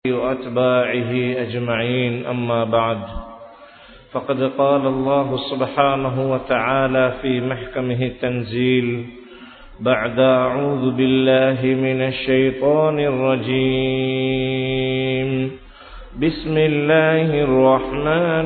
وأتباعه أجمعين أما بعد فقد قال الله سبحانه وتعالى في محكمه التنزيل بعد أعوذ بالله من الشيطان الرجيم بسم الله الرحمن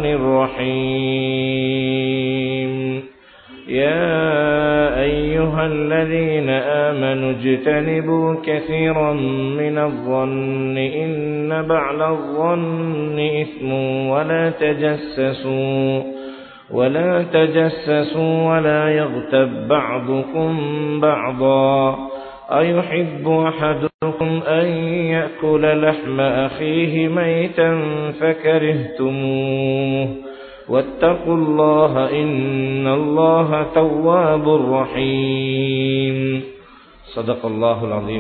الرحيم يا أيها الذين آمنوا اجتنبوا كثيرا من الظن إن بعد الظن إثم ولا تجسسوا ولا تجسسوا ولا يغتب بعضكم بعضا أيحب أحدكم أن يأكل لحم أخيه ميتا فكرهتموه واتقوا الله إن الله تواب رحيم صدق الله العظيم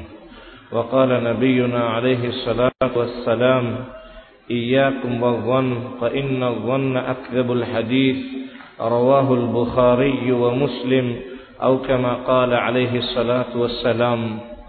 وقال نبينا عليه الصلاة والسلام إياكم والظن فإن الظن أكذب الحديث رواه البخاري ومسلم أو كما قال عليه الصلاة والسلام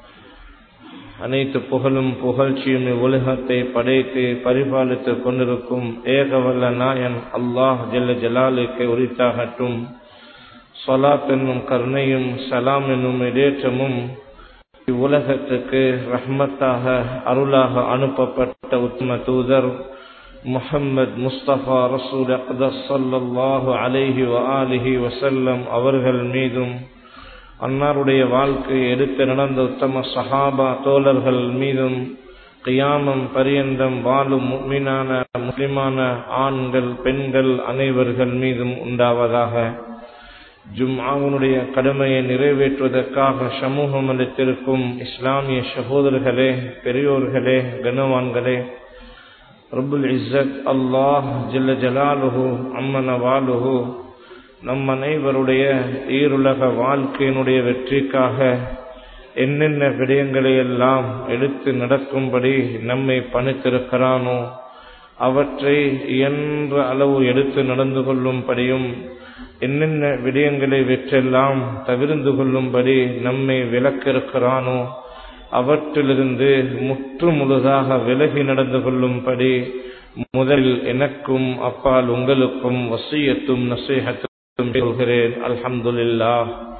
அனைத்து புகழும் புகழ்ச்சியும் உலகத்தை படைத்து பரிபாலித்துக் கொண்டிருக்கும் ஏகவல்ல நாயன் அல்லாஹ் ஜல்ல ஜலாலுக்கு உரித்தாகட்டும் சொலாத் என்னும் கருணையும் சலாம் என்னும் இடேற்றமும் இவ்வுலகத்துக்கு ரஹ்மத்தாக அருளாக அனுப்பப்பட்ட உத்தம தூதர் முஹம்மது முஸ்தபா ரசூல் அக்தஸ் சல்லாஹு அலைஹி வ ஆலிஹி வசல்லம் அவர்கள் மீதும் அன்னாருடைய வாழ்க்கை எடுத்து நடந்த உத்தம சஹாபா தோழர்கள் மீதும் கியாமம் பரியந்தம் வாழும் முக்மினான முஸ்லிமான ஆண்கள் பெண்கள் அனைவர்கள் மீதும் உண்டாவதாக ஜும்ஆவுனுடைய கடமையை நிறைவேற்றுவதற்காக சமூகம் அளித்திருக்கும் இஸ்லாமிய சகோதரர்களே பெரியோர்களே கனவான்களே ரபுல் இஸ்ஸத் அல்லாஹ் ஜல்ல ஜலாலுஹு அம்மன வாலுஹு நம் அனைவருடைய ஈருலக வாழ்க்கையினுடைய வெற்றிக்காக என்னென்ன விடயங்களை எல்லாம் எடுத்து நடக்கும்படி நம்மை பணித்திருக்கிறானோ அவற்றை இயன்ற அளவு எடுத்து நடந்து கொள்ளும்படியும் என்னென்ன விடயங்களை வெற்றெல்லாம் தவிர்ந்து கொள்ளும்படி நம்மை விலக்கிருக்கிறானோ அவற்றிலிருந்து முற்று முழுதாக விலகி நடந்து கொள்ளும்படி முதலில் எனக்கும் அப்பால் உங்களுக்கும் வசியத்தும் நசீகத்தும் சொல்கிறேன் அல்ஹம்துல்லா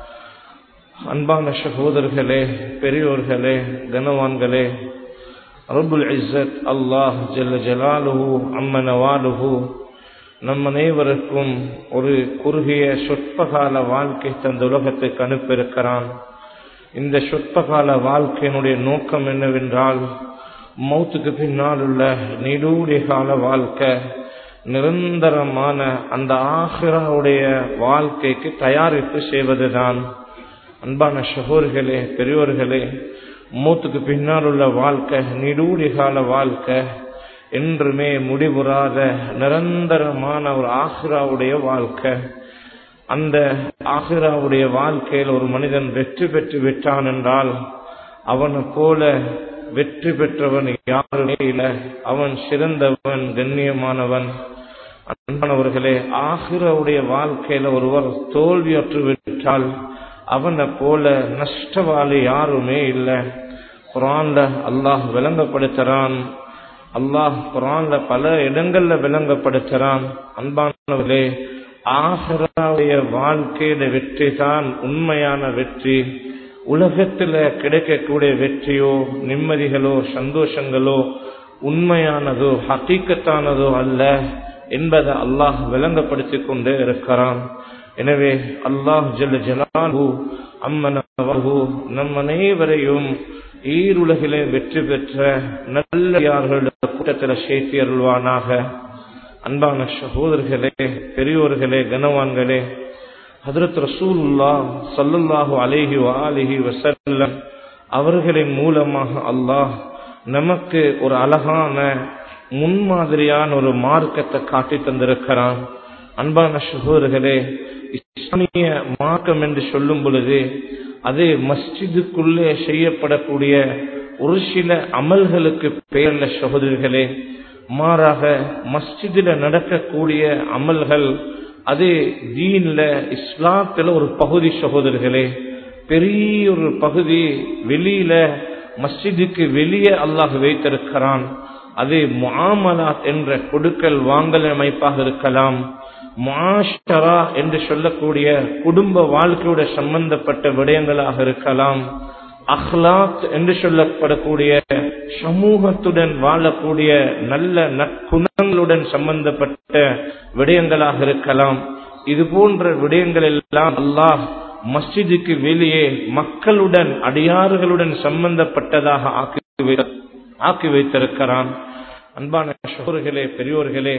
அன்பான சகோதரர்களே பெரியோர்களே கனவான்களே ரபுல் இஸ்ஸத் அல்லாஹ் ஜல்ல ஜலாலுஹு அம்மனவாலுஹு நம் அனைவருக்கும் ஒரு குறுகிய சொற்பகால வாழ்க்கை தந்த உலகத்துக்கு அனுப்பியிருக்கிறான் இந்த சொற்பகால வாழ்க்கையினுடைய நோக்கம் என்னவென்றால் மௌத்துக்கு பின்னால் உள்ள நீடூடிய கால வாழ்க்கை நிரந்தரமான அந்த ஆஹிராவுடைய வாழ்க்கைக்கு தயாரிப்பு செய்வதுதான் அன்பான சகோர்களே பெரியோர்களே மூத்துக்கு பின்னால் உள்ள வாழ்க்கை நீடூடிய கால வாழ்க்கை என்றுமே முடிவுறாத நிரந்தரமான ஒரு ஆஹிராவுடைய வாழ்க்கை அந்த ஆஹிராவுடைய வாழ்க்கையில் ஒரு மனிதன் வெற்றி பெற்று விட்டான் என்றால் அவனை போல வெற்றி பெற்றவன் யாருமே இல்லை அவன் சிறந்தவன் கண்ணியமானவன் அன்பானவர்களே ஆகிரவுடைய வாழ்க்கையில ஒருவர் தோல்வியற்று விட்டால் அவனை போல நஷ்டவாளி யாருமே இல்லை குரான்ல அல்லாஹ் விளங்கப்படுத்துறான் அல்லாஹ் குரான்ல பல இடங்கள்ல விளங்கப்படுத்துறான் அன்பானவர்களே ஆஹராவுடைய வாழ்க்கையில வெற்றி தான் உண்மையான வெற்றி உலகத்துல கிடைக்கக்கூடிய வெற்றியோ நிம்மதிகளோ சந்தோஷங்களோ உண்மையானதோ ஹக்கீக்கத்தானதோ அல்ல என்பதை அல்லாஹ் விளங்கப்படுத்தி கொண்டே இருக்கிறான் எனவே அல்லாஹ் ஜல்ல ஜலாலு அம்மனு நம் அனைவரையும் ஈருலகிலே வெற்றி பெற்ற நல்ல யார்கள் கூட்டத்தில் சேர்த்தி அருள்வானாக அன்பான சகோதரர்களே பெரியோர்களே கனவான்களே ஹதரத் ரசூலுல்லா சல்லுல்லாஹு அலேஹி வாலிஹி வசல்லம் அவர்களின் மூலமாக அல்லாஹ் நமக்கு ஒரு அழகான முன்மாதிரியான ஒரு மார்க்கத்தை காட்டி தந்திருக்கிறான் அன்பான சகோதரர்களே இஸ்லாமிய மார்க்கம் என்று சொல்லும் பொழுது அது மஸ்ஜிதுக்குள்ளே செய்யப்படக்கூடிய ஒரு சில அமல்களுக்கு பெயர்ல சகோதரர்களே மாறாக மஸ்ஜிதில் நடக்கக்கூடிய அமல்கள் அது தீன்ல இஸ்லாத்துல ஒரு பகுதி சகோதரர்களே பெரிய ஒரு பகுதி வெளியில மஸ்ஜிதுக்கு வெளியே அல்லாஹ் வைத்திருக்கிறான் அது முஆமலாத் என்ற கொடுக்கல் வாங்கல் அமைப்பாக இருக்கலாம் முஆஷரா என்று சொல்லக்கூடிய குடும்ப வாழ்க்கையோட சம்பந்தப்பட்ட விடயங்களாக இருக்கலாம் அஹ்லாத் என்று சொல்லப்படக்கூடிய சமூகத்துடன் வாழக்கூடிய நல்ல நற்குணங்களுடன் சம்பந்தப்பட்ட விடயங்களாக இருக்கலாம் இது போன்ற விடயங்கள் எல்லாம் அல்லாஹ் மஸ்ஜிதுக்கு வெளியே மக்களுடன் அடியாறுகளுடன் சம்பந்தப்பட்டதாக ஆக்கி வை- ஆக்கி வைத்திருக்கிறான் அன்பான சோர்களே பெரியோர்களே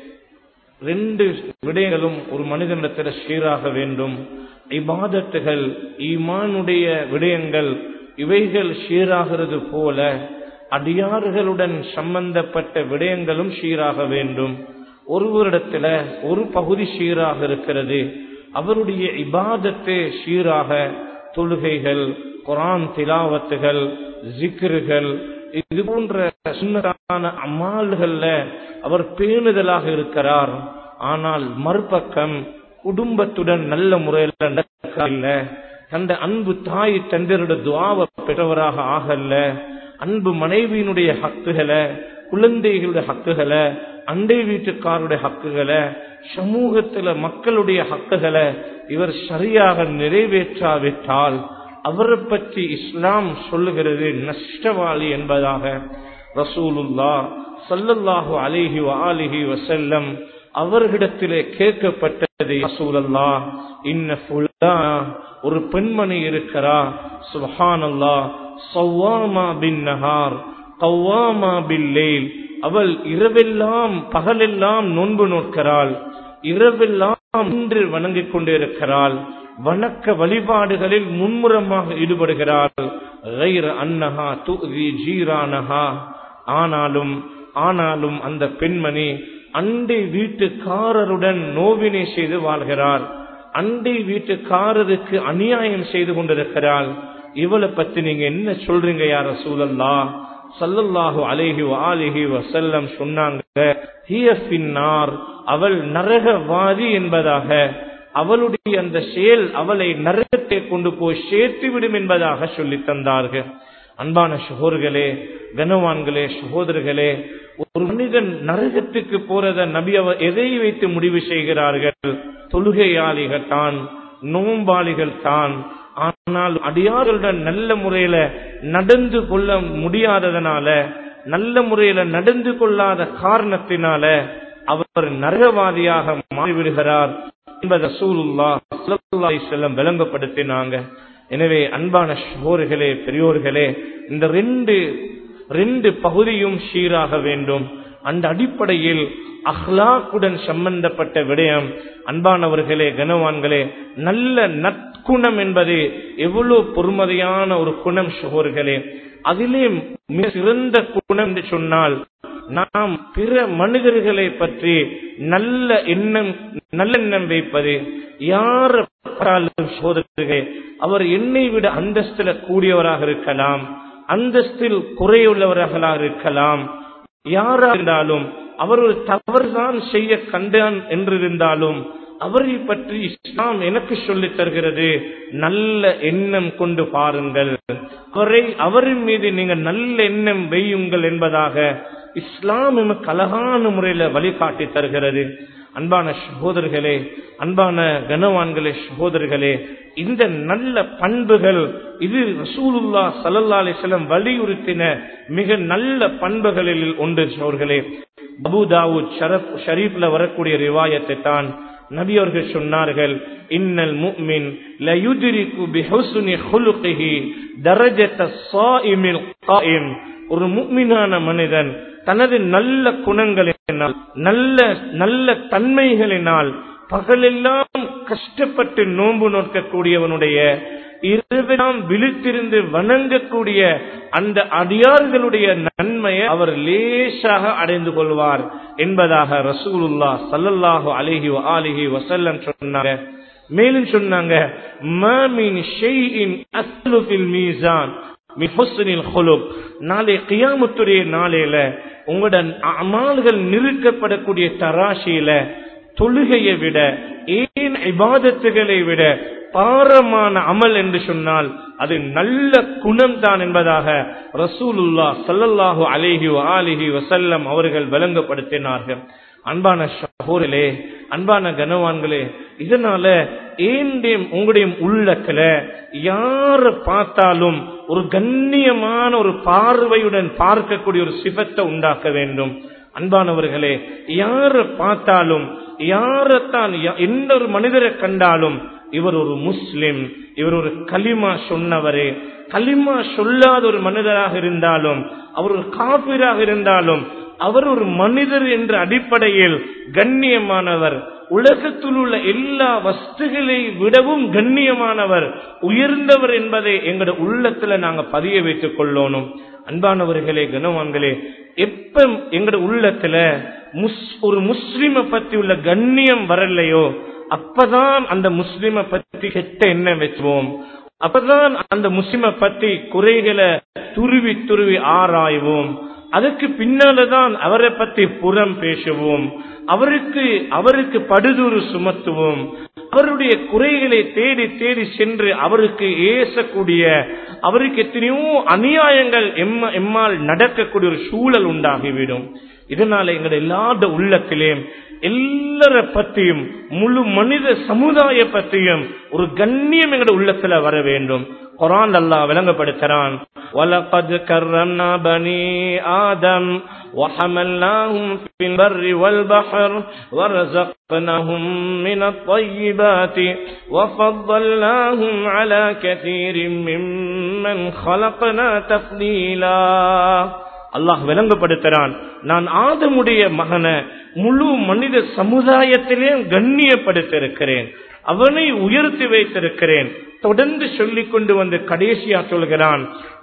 ரெண்டு விடயங்களும் ஒரு மனிதனிடத்தில் சீராக வேண்டும் இபாதத்துகள் ஈமானுடைய விடயங்கள் இவைகள் சீராகிறது போல அடியாறுகளுடன் சம்பந்தப்பட்ட விடயங்களும் சீராக வேண்டும் ஒருவரிடத்துல ஒரு பகுதி சீராக இருக்கிறது அவருடைய இபாதத்து சீராக தொழுகைகள் குரான் திலாவத்துகள் ஜிக்ருகள் இது போன்ற சுன்னதான அமால்கள்ல அவர் பேணுதலாக இருக்கிறார் ஆனால் மறுபக்கம் குடும்பத்துடன் நல்ல முறையில் நடக்கல தந்த அன்பு தாய் தந்தரோட துவாவை பெற்றவராக ஆகல அன்பு மனைவியினுடைய ஹக்குகளை குழந்தைகளுடைய ஹக்குகளை அண்டை வீட்டுக்காருடைய ஹக்குகளை சமூகத்துல மக்களுடைய ஹக்குகளை இவர் சரியாக நிறைவேற்றாவிட்டால் அவரை பற்றி இஸ்லாம் சொல்லுகிறது நஷ்டவாளி என்பதாக ரசூலுல்லா சல்லல்லாஹு அலைஹி வஆலிஹி வஸல்லம் அவர்களிடத்திலே கேட்கப்பட்டது ரசூலல்லா இன்ன ஃபுலானா ஒரு பெண்மணி இருக்கிறா சுப்ஹானல்லாஹ் சவ்வாமா பின் நஹார் கவ்வாமா பில்லைல் அவள் இரவெல்லாம் பகலெல்லாம் நோன்பு நோக்கிறாள் இரவெல்லாம் இன்று வணங்கிக் கொண்டிருக்கிறாள் வணக்க வழிபாடுகளில் மும்முரமாக ஈடுபடுகிறாள் غير அன்னஹா துதி ஜீரானஹா ஆனாலும் ஆனாலும் அந்த பெண்மணி அண்டை வீட்டுக்காரருடன் நோவினை செய்து வாழ்கிறார் அண்டை வீட்டுக்காரருக்கு அநியாயம் செய்து கொண்டிருக்கிறாள் இவளை பத்தி நீங்க என்ன சொல்றீங்க யார சூழல்லா சல்லல்லாஹு அலைஹி ஆலிஹி வசல்லம் சொன்னாங்க ஹிய பின்னார் அவள் நரகவாதி என்பதாக அவளுடைய அந்த செயல் அவளை நரகத்தை கொண்டு போய் சேர்த்து விடும் என்பதாக சொல்லி தந்தார்கள் அன்பான சகோதர்களே கனவான்களே சகோதரர்களே ஒரு மனிதன் நரகத்துக்கு போறத நபி அவர் எதை வைத்து முடிவு செய்கிறார்கள் தொழுகையாளிகள் தான் நோம்பாளிகள் தான் ஆனால் அடியார்களுடன் நல்ல முறையில நடந்து கொள்ள முடியாததனால நல்ல முறையில நடந்து கொள்ளாத காரணத்தினால அவர் நரகவாதியாக மாறிவிடுகிறார் என்பதை சூலுல்லா செல்லம் விளங்கப்படுத்தினாங்க எனவே அன்பான சோர்களே பெரியோர்களே இந்த ரெண்டு ரெண்டு பகுதியும் சீராக வேண்டும் அந்த அடிப்படையில் அஹ்லாக்குடன் சம்பந்தப்பட்ட விடயம் அன்பானவர்களே கனவான்களே நல்ல நற்குணம் என்பது எவ்வளவு பொறுமதியான ஒரு குணம் சகோர்களே அதிலே மிக சிறந்த குணம் என்று சொன்னால் நாம் பிற மனிதர்களை பற்றி நல்ல எண்ணம் நல்லெண்ணம் வைப்பது யார சோதர்களே அவர் என்னை விட அந்தஸ்தில கூடியவராக இருக்கலாம் அந்தஸ்தில் குறையுள்ளவர்களாக இருக்கலாம் யாரா இருந்தாலும் அவர் ஒரு தவறுதான் செய்ய கண்டான் என்றிருந்தாலும் அவரை பற்றி இஸ்லாம் எனக்கு சொல்லித் தருகிறது நல்ல எண்ணம் கொண்டு பாருங்கள் அவரை அவரின் மீது நீங்க நல்ல எண்ணம் வையுங்கள் என்பதாக இஸ்லாம் நமக்கு அழகான முறையில வழிகாட்டி தருகிறது அன்பான சகோதரர்களே அன்பான கனவான்களே சகோதரர்களே இந்த நல்ல பண்புகள் இது ரசூலுல்லா சல்லல்லா அலிஸ்லம் வலியுறுத்தின மிக நல்ல பண்புகளில் ஒன்று சோர்களே அபுதாவுத் ஷரப் ஷரீப்ல வரக்கூடிய ரிவாயத்தை தான் நபி அவர்கள் சொன்னார்கள் இன்னல் முஃமின் லயுத்ரிகு பிஹுஸ்னி ஹுலுகிஹி தரஜத ஸாயிமில் காயிம் ஒரு முஃமினான மனிதன் தனது நல்ல குணங்களினால் நல்ல நல்ல தன்மைகளினால் பகலெல்லாம் கஷ்டப்பட்டு நோன்பு நோக்கக்கூடியவனுடைய இரவெல்லாம் விழித்திருந்து வணங்கக்கூடிய அந்த அடியார்களுடைய நன்மையை அவர் லேசாக அடைந்து கொள்வார் என்பதாக ரசூலுல்லா சல்லல்லாஹு அலிஹி ஆலிஹி வசல்லம் சொன்னாங்க மேலும் சொன்னாங்க மாமின் ஷெய்இன் அஸ்லு ஃபில் மீசான் மின் ஹுஸ்னில் ஹுலுக் நாளை கியாமத்துடைய நாளையில உங்களோட அமால்கள் நிறுக்கப்படக்கூடிய தராசியில தொழுகையை விட ஏன் இபாதத்துகளை விட பாரமான அமல் என்று சொன்னால் அது நல்ல குணம் தான் என்பதாக ரசூலுல்லா சல்லல்லாஹு அலேஹி ஆலிஹி வசல்லம் அவர்கள் விளங்கப்படுத்தினார்கள் அன்பான சகோதரே அன்பான கனவான்களே இதனால ஏண்டியும் உங்களுடைய உள்ளத்துல யார பார்த்தாலும் ஒரு கண்ணியமான ஒரு பார்வையுடன் பார்க்கக்கூடிய ஒரு சிவத்தை உண்டாக்க வேண்டும் அன்பானவர்களே யார பார்த்தாலும் யாரத்தான் எந்த ஒரு மனிதரை கண்டாலும் இவர் ஒரு முஸ்லிம் இவர் ஒரு களிமா சொன்னவரே களிமா சொல்லாத ஒரு மனிதராக இருந்தாலும் அவர் ஒரு காபிராக இருந்தாலும் அவர் ஒரு மனிதர் என்ற அடிப்படையில் கண்ணியமானவர் உலகத்தில் உள்ள எல்லா வஸ்துகளை விடவும் கண்ணியமானவர் உயர்ந்தவர் என்பதை எங்களோட உள்ளத்துல நாங்க பதிய வைத்துக் கொள்ளணும் அன்பானவர்களே கனவான்களே எப்ப எங்களோட உள்ளத்துல முஸ் ஒரு முஸ்லிமை பத்தி உள்ள கண்ணியம் வரலையோ அப்பதான் அந்த முஸ்லிமை பத்தி கெட்ட எண்ணம் வச்சுவோம் அப்பதான் அந்த முஸ்லிமை பத்தி குறைகளை துருவி துருவி ஆராய்வோம் அதுக்கு பின்னால்தான் அவரை பத்தி புறம் பேசுவோம் அவருக்கு அவருக்கு படுதூறு சுமத்துவோம் அவருடைய குறைகளை தேடி தேடி சென்று அவருக்கு ஏசக்கூடிய அவருக்கு எத்தனையோ அநியாயங்கள் எம்ம எம்மால் நடக்கக்கூடிய ஒரு சூழல் உண்டாகிவிடும் இதனால எங்களுடைய எல்லாத உள்ளத்திலே எல்லார பத்தியும் முழு மனித சமுதாய பத்தியும் ஒரு கண்ணியம் எங்களுடைய உள்ளத்துல வர வேண்டும் குரான் அல்லா விளங்கப்படுத்துறான் وَلَقَدْ كَرَّمْنَا بَنِي آدَمَ وَحَمَلْنَاهُمْ فِي الْبَرِّ وَالْبَحْرِ وَرَزَقْنَاهُمْ مِنَ الطَّيِّبَاتِ وَفَضَّلْنَاهُمْ عَلَى كَثِيرٍ مِّمَّنْ خَلَقْنَا تَفْضِيلًا அல்லாஹ் விளங்கப்படுத்துறான் நான் ஆதமுடைய மகனை முழு மனித சமுதாயத்திலே கண்ணியப்படுத்திருக்கிறேன் அவனை உயர்த்தி வைத்திருக்கிறேன் தொடர்ந்து சொல்லிக் கொண்டு வந்து கடைசியா சொல்கிறான்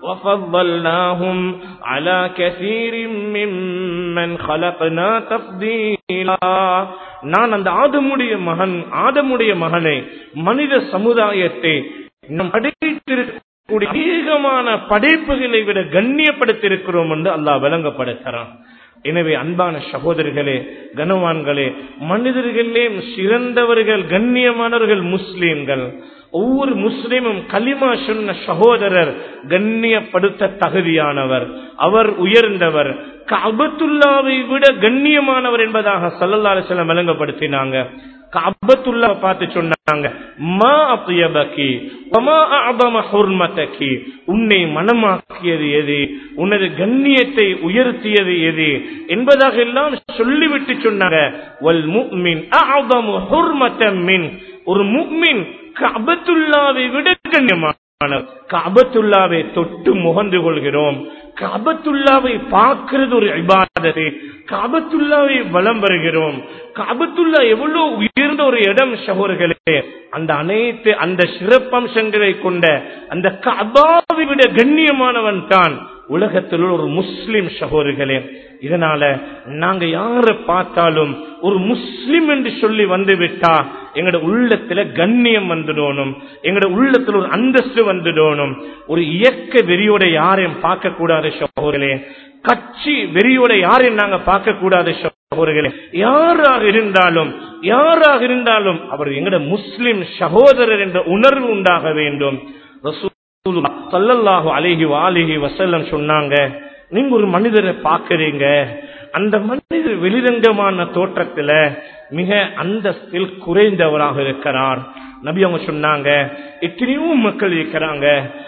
நான் அந்த ஆதமுடைய மகன் ஆதமுடைய மகனை மனித சமுதாயத்தை நம் படைத்திருக்கக்கூடிய அதிகமான படைப்புகளை விட கண்ணியப்படுத்தியிருக்கிறோம் என்று அல்லாஹ் விளங்கப்படுத்துறான் எனவே அன்பான சகோதரர்களே கனவான்களே மனிதர்களே சிறந்தவர்கள் கண்ணியமானவர்கள் முஸ்லீம்கள் ஒவ்வொரு முஸ்லீமும் களிமா சொன்ன சகோதரர் கண்ணியப்படுத்த தகுதியானவர் அவர் உயர்ந்தவர் கபத்துல்லாவை விட கண்ணியமானவர் என்பதாக சல்லல்லா அலிஸ்லாம் விளங்கப்படுத்தினாங்க கபத்துல்லா பார்த்து சொன்னாங்க மா அப்யபகி வமா அஅதம ஹுர்மதகி உன்னை மனமாக்கியது எது உனது கண்ணியத்தை உயர்த்தியது எது என்பதாக எல்லாம் சொல்லிவிட்டு சொன்னாங்க வல் முஃமின் அஅதமு ஹுர்மதன் மின் ஒரு முஃமின் கபத்துல்லாவை விட கண்ணியமானவர் கபத்துல்லாவை தொட்டு முகந்து கொள்கிறோம் கபத்துல்லாவை பார்க்கிறது ஒரு இபாதத்தை காபத்துல்லாவை வலம் வருகிறோம் காபத்துல்லா எவ்வளவு உயர்ந்த ஒரு இடம் சகோதரர்களே அந்த அனைத்து அந்த சிறப்பம்சங்களை கொண்ட அந்த கபாவை விட கண்ணியமானவன் தான் உலகத்தில் ஒரு முஸ்லிம் சகோதரிகளே இதனால நாங்க யார பார்த்தாலும் ஒரு முஸ்லிம் என்று சொல்லி வந்து விட்டா எங்கட உள்ளத்துல கண்ணியம் வந்துடணும் எங்கட உள்ளத்துல ஒரு அந்தஸ்து வந்துடணும் ஒரு இயக்க வெறியோட யாரையும் பார்க்க கூடாது சகோதரே கட்சி வெறியோட யாரையும் நாங்க பார்க்க கூடாது சகோதரர்களே யாராக இருந்தாலும் யாராக இருந்தாலும் அவர் எங்கட முஸ்லிம் சகோதரர் என்ற உணர்வு உண்டாக வேண்டும் சல்லல்லாஹு அலிஹி வாலிஹி வசல்லம் சொன்னாங்க நீங்க ஒரு மனிதரை பாக்குறீங்க அந்த மனிதர் வெளிரங்கமான தோற்றத்துல மிக அந்தஸ்தில் குறைந்தவராக இருக்கிறார் நபி அவங்க சொன்னாங்க எத்தனையோ மக்கள் இருக்கிறாங்க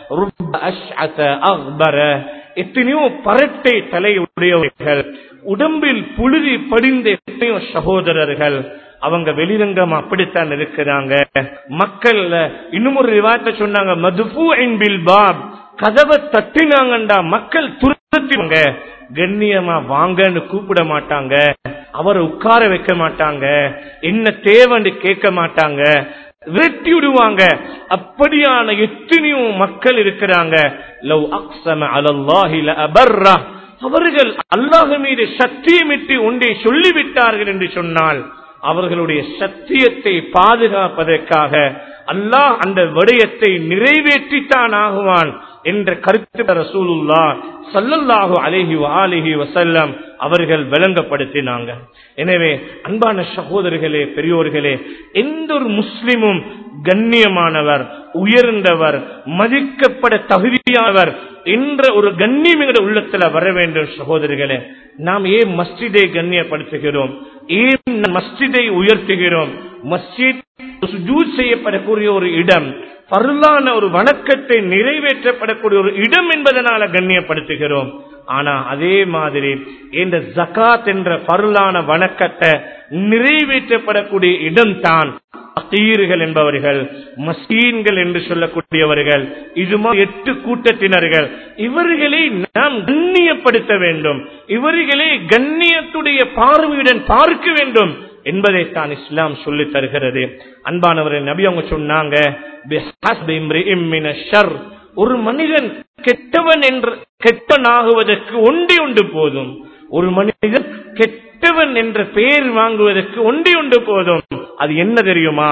எத்தனையோ பரட்டை தலையுடையவர்கள் உடம்பில் புழுதி படிந்த எத்தனையோ சகோதரர்கள் அவங்க வெளிரங்கம் அப்படித்தான் இருக்கிறாங்க மக்கள் இன்னும் ஒரு விவாதத்தை சொன்னாங்க மதுபு என்பில் பாப் கதவை தட்டினாங்கண்டா மக்கள் துரத்திவாங்க கண்ணியமா வாங்கன்னு கூப்பிட மாட்டாங்க அவரை உட்கார வைக்க மாட்டாங்க என்ன தேவைன்னு கேட்க மாட்டாங்க விரட்டி விடுவாங்க அப்படியான எத்தனையோ மக்கள் இருக்கிறாங்க லவ் அக்ஸம அலல்லாஹி லஅபர்ரா அவர்கள் அல்லாஹ் மீது சத்தியமிட்டு ஒன்றை சொல்லிவிட்டார்கள் என்று சொன்னால் அவர்களுடைய சத்தியத்தை பாதுகாப்பதற்காக அல்லாஹ் அந்த விடயத்தை நிறைவேற்றித்தான் ஆகுவான் என்ற கருத்து ரசூலுல்லா சல்லல்லாஹு அலைஹி ஆலிஹி வசல்லம் அவர்கள் விளங்கப்படுத்தினாங்க எனவே அன்பான சகோதரர்களே பெரியோர்களே எந்த ஒரு முஸ்லிமும் கண்ணியமானவர் உயர்ந்தவர் மதிக்கப்பட தகுதியானவர் என்ற ஒரு கண்ணியம் என்ற உள்ளத்துல வர வேண்டும் சகோதரிகளே நாம் ஏன் மஸ்ஜிதை கண்ணியப்படுத்துகிறோம் ஏன் மஸ்ஜிதை உயர்த்துகிறோம் மஸ்ஜித் சுஜூத் செய்யப்படக்கூடிய ஒரு இடம் பருளான ஒரு வணக்கத்தை நிறைவேற்றப்படக்கூடிய ஒரு இடம் என்பதனால கண்ணியப்படுத்துகிறோம் ஆனா அதே மாதிரி இந்த ஜகாத் என்ற பருளான வணக்கத்தை நிறைவேற்றப்படக்கூடிய இடம்தான் பகீர்கள் என்பவர்கள் மசீன்கள் என்று சொல்லக்கூடியவர்கள் இதுமா எட்டு கூட்டத்தினர்கள் இவர்களை நாம் கண்ணியப்படுத்த வேண்டும் இவர்களை கண்ணியத்துடைய பார்வையுடன் பார்க்க வேண்டும் என்பதைத்தான் இஸ்லாம் சொல்லி தருகிறது அன்பானவர்கள் நபி அவங்க சொன்னாங்க ஒரு மனிதன் கெட்டவன் என்று கெட்டவனாகுவதற்கு ஒன்றே ஒன்று போதும் ஒரு மனிதன் கெட்டவன் என்ற பெயர் வாங்குவதற்கு ஒன்றே ஒன்று போதும் அது என்ன தெரியுமா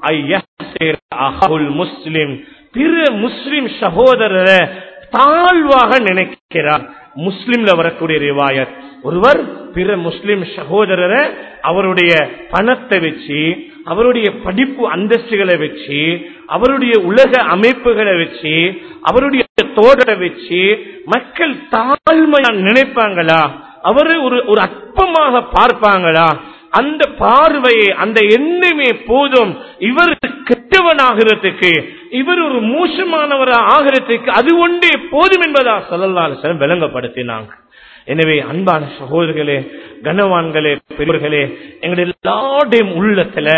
முஸ்லிம் பிற முஸ்லிம் சகோதரரை தாழ்வாக நினைக்கிறார் முஸ்லிம்ல வரக்கூடிய ரிவாயத் ஒருவர் பிற முஸ்லிம் சகோதரரை அவருடைய பணத்தை வச்சு அவருடைய படிப்பு அந்தஸ்துகளை வச்சு அவருடைய உலக அமைப்புகளை வச்சு அவருடைய தோட்டத்தை வச்சு மக்கள் தாழ்மையா நினைப்பாங்களா அவரு ஒரு ஒரு அற்பமாக பார்ப்பாங்களா அந்த பார்வையை அந்த எண்ணமே போதும் இவர் கெட்டவனாகிறதுக்கு இவர் ஒரு மோசமானவர் ஆகிறதுக்கு அது ஒன்றே போதும் என்பதா சொல்லலாம் விளங்கப்படுத்தினாங்க எனவே அன்பான சகோதரர்களே கனவான்களே பெரியவர்களே எங்களுடைய எல்லாருடைய உள்ளத்துல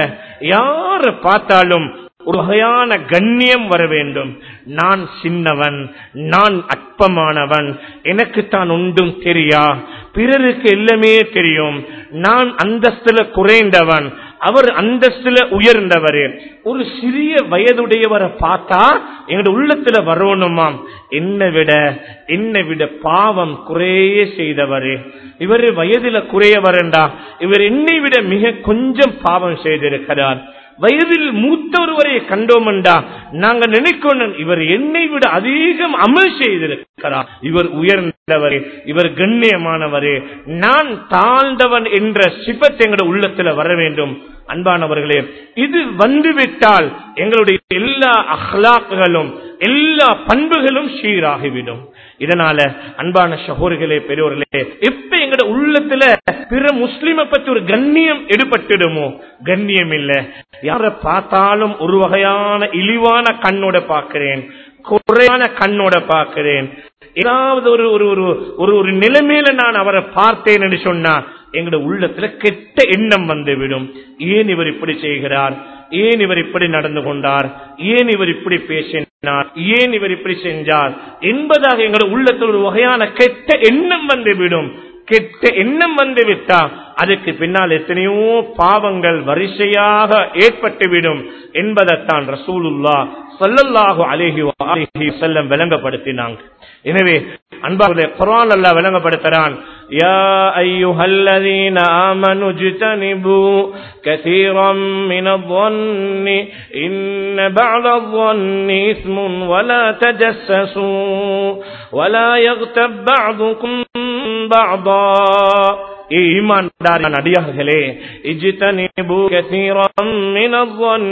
யார பார்த்தாலும் ஒரு வகையான கண்ணியம் வர வேண்டும் நான் சின்னவன் நான் அற்பமானவன் எனக்கு தான் ஒன்றும் தெரியா பிறருக்கு எல்லாமே தெரியும் நான் அந்தஸ்துல குறைந்தவன் அவர் அந்தஸ்துல உயர்ந்தவர் ஒரு சிறிய வயதுடையவரை பார்த்தா எங்க உள்ளத்துல வரணுமாம் என்னை விட என்னை விட பாவம் குறைய செய்தவர் இவர் வயதுல குறைய வரண்டா இவர் என்னை விட மிக கொஞ்சம் பாவம் செய்திருக்கிறார் வயதில் மூத்த ஒருவரை கண்டோம்டா நாங்க நினைக்கணும் இவர் என்னை விட அதிகம் அமல் செய்திருக்கிறார் இவர் உயர்ந்தவர் இவர் கண்ணியமானவர் நான் தாழ்ந்தவன் என்ற சிபத் எங்களுடைய உள்ளத்துல வர வேண்டும் அன்பானவர்களே இது வந்துவிட்டால் எங்களுடைய எல்லா அஹ்லாக்குகளும் எல்லா பண்புகளும் சீராகிவிடும் இதனால அன்பான சகோர்களே பெரியோர்களே எப்ப எங்கட உள்ளத்துல பிற முஸ்லிம பத்தி ஒரு கண்ணியம் எடுபட்டுடுமோ கண்ணியம் இல்ல யார பார்த்தாலும் ஒரு வகையான இழிவான கண்ணோட பார்க்கிறேன் குறையான கண்ணோட பார்க்கிறேன் ஏதாவது ஒரு ஒரு ஒரு ஒரு நிலைமையில நான் அவரை பார்த்தேன் என்று சொன்னா எங்களுடைய உள்ளத்துல கெட்ட எண்ணம் வந்துவிடும் ஏன் இவர் இப்படி செய்கிறார் ஏன் இவர் இப்படி நடந்து கொண்டார் ஏன் இவர் இப்படி பேசினார் ஏன் இவர் இப்படி செஞ்சார் என்பதாக எங்களுடைய உள்ளத்தில் ஒரு வகையான கெட்ட எண்ணம் வந்துவிடும் கெட்ட எண்ணம் வந்து விட்டா அதுக்கு பின்னால் எத்தனையோ பாவங்கள் வரிசையாக ஏற்பட்டுவிடும் என்பதைத்தான் ரசூலுல்லா சொல்லல்லாஹு அலேஹி அலேஹி செல்லம் விளங்கப்படுத்தினாங்க எனவே அன்பாக குரான் அல்லா விளங்கப்படுத்துறான் يا أيها الذين آمنوا اجتنبوا كثيرا من الظن إن بعض الظن إثم ولا تجسسوا ولا يغتب بعضكم بعضا ஈமான்தாரின் அடியார்களே இஜிதனிபு கசீரம் மினவ்வன்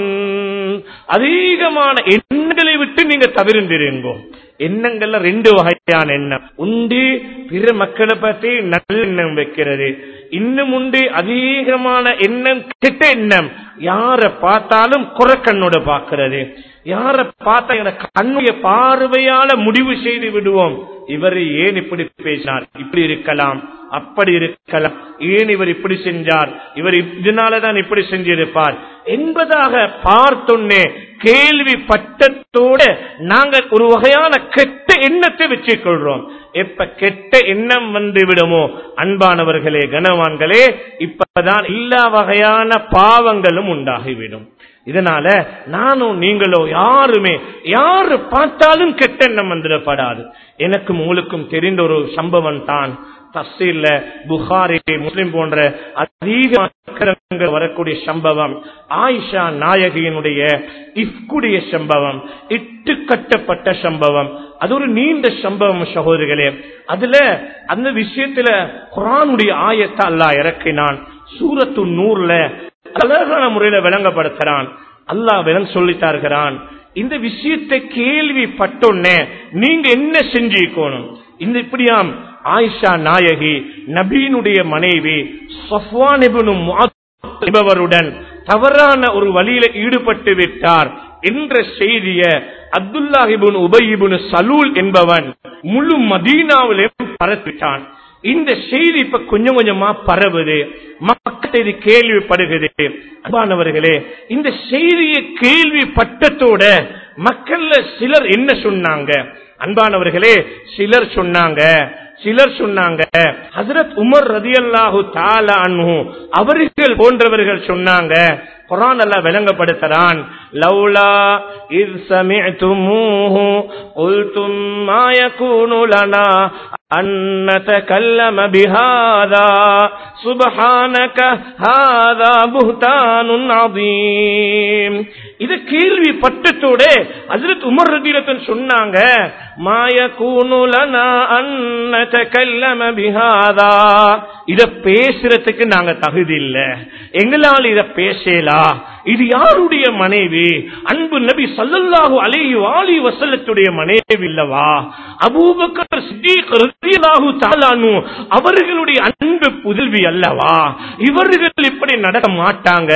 அதிகமான எண்ணங்களை விட்டு நீங்க தவிர்ந்திருங்கோ எண்ணங்கள்ல ரெண்டு வகையான எண்ணம் உண்டு பிற மக்களை பற்றி நல்ல எண்ணம் வைக்கிறது இன்னும் உண்டு அதிகமான எண்ணம் கெட்ட எண்ணம் யார பார்த்தாலும் குறக்கண்ணோட பார்க்கிறது யார பார்த்தா கண்ணுடைய பார்வையால முடிவு செய்து விடுவோம் இவர் ஏன் இப்படி பேசினார் இப்படி இருக்கலாம் அப்படி இருக்கலாம் ஏன் இவர் இப்படி செஞ்சார் இவர் இதனாலதான் இப்படி செஞ்சிருப்பார் என்பதாக பார்த்தொன்னே கேள்வி பட்டத்தோட நாங்கள் ஒரு வகையான கெட்ட எண்ணத்தை வச்சுக் கொள்றோம் எப்ப கெட்ட எண்ணம் வந்து விடுமோ அன்பானவர்களே கனவான்களே இப்பதான் எல்லா வகையான பாவங்களும் உண்டாகிவிடும் இதனால நானும் நீங்களோ யாருமே யாரு பார்த்தாலும் கெட்ட எண்ணம் வந்துடப்படாது எனக்கும் உங்களுக்கும் தெரிந்த ஒரு சம்பவம் தான் தஸ்ஸீல்ல புகாரி முஸ்லிம் போன்ற அதிக வரக்கூடிய சம்பவம் ஆயிஷா நாயகியினுடைய இஃப்குடைய சம்பவம் இட்டு கட்டப்பட்ட சம்பவம் அது ஒரு நீண்ட சம்பவம் சகோதரிகளே அதுல அந்த விஷயத்துல குரானுடைய ஆயத்தை அல்லாஹ் இறக்கினான் சூரத்து நூறுல அழகான முறையில விளங்கப்படுத்துறான் அல்லாஹ் விளங்க சொல்லித்தாருகிறான் இந்த விஷயத்தை கேள்விப்பட்டோன்னே நீங்க என்ன செஞ்சுக்கணும் இந்த இப்படியாம் ஆயிஷா நாயகி நபீனுடைய மனைவி சஃப்வான் இப்னு முஅத் என்பவருடன் தவறான ஒரு வழியில ஈடுபட்டு விட்டார் என்ற செய்திய அப்துல்லாஹிபுன் உபயிபுன் சலூல் என்பவன் முழு மதீனாவிலே பரப்பிட்டான் இந்த செய்தி இப்ப கொஞ்சம் கொஞ்சமா பரவுது மக்கள் இது கேள்விப்படுகிறது அன்பானவர்களே இந்த செய்தியை கேள்விப்பட்டத்தோட மக்கள்ல சிலர் என்ன சொன்னாங்க அன்பானவர்களே சிலர் சொன்னாங்க சிலர் சொன்னாங்க ஹசரத் உமர் ரதியல்லாஹு தாலா அன்ஹு அவர்கள் போன்றவர்கள் சொன்னாங்க குரான் அல்ல விளங்கப்படுத்துறான் லவ்லா இத் சமிஅதுமூஹு குல்தும் மா யகூனு லனா أن نتكلم بهذا سبحانك هذا بهتان عظيم இது கேள்விப்பட்டத்தோட ஹஜரத் உமர் ரதியத்தன் சொன்னாங்க மாய கூனுலனா அன்னத கல்லம பிஹாதா இத பேசுறதுக்கு நாங்க தகுதி இல்ல எங்களால் இத பேசலா இது யாருடைய மனைவி அன்பு நபி சல்லல்லாஹு அலைஹி வாலி வசல்லத்துடைய மனைவி இல்லவா அபூபக்கர் சித்திக் ரலியல்லாஹு தஆலானு அவர்களுடைய அன்பு புதல்வி அல்லவா இவர்கள் இப்படி நடக்க மாட்டாங்க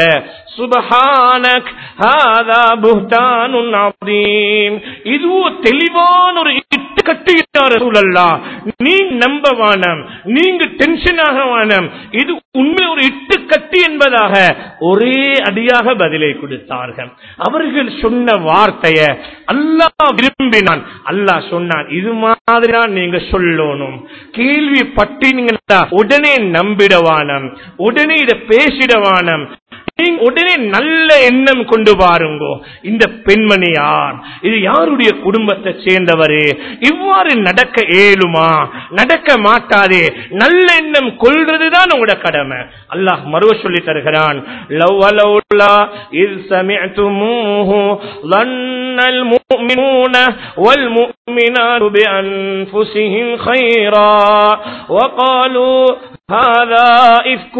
சுபஹானக் ஹாதா புஹ்தானுன் அதீம் இதுவோ தெளிவான ஒரு இட்டு கட்டுகிறார் ரசூலல்லா நீ நம்ப வேணாம் நீங்க டென்ஷன் ஆக வேணாம் இது உண்மை ஒரு இட்டு கட்டி என்பதாக ஒரே அடியாக பதிலை கொடுத்தார்கள் அவர்கள் சொன்ன வார்த்தைய அல்லாஹ் விரும்பினான் அல்லாஹ் சொன்னான் இது மாதிரி தான் நீங்க சொல்லணும் கேள்விப்பட்டீங்களா உடனே நம்பிடவானம் உடனே இதை பேசிடவானம் நீங்க உடனே நல்ல எண்ணம் கொண்டு பாருங்கோ இந்த பெண்மணி யார் இது யாருடைய குடும்பத்தை சேர்ந்தவரு இவ்வாறு நடக்க இயலுமா நடக்க மாட்டாதே நல்ல எண்ணம் கொள்றதுதான் உங்களோட கடமை அல்லாஹ் மறுவ சொல்லி தருகிறான் லவ் அலவுலா இல் சமிஅதுமூஹு ظن المؤمنون والمؤمنات بأنفسهم خيرا وقالوا هذا إفك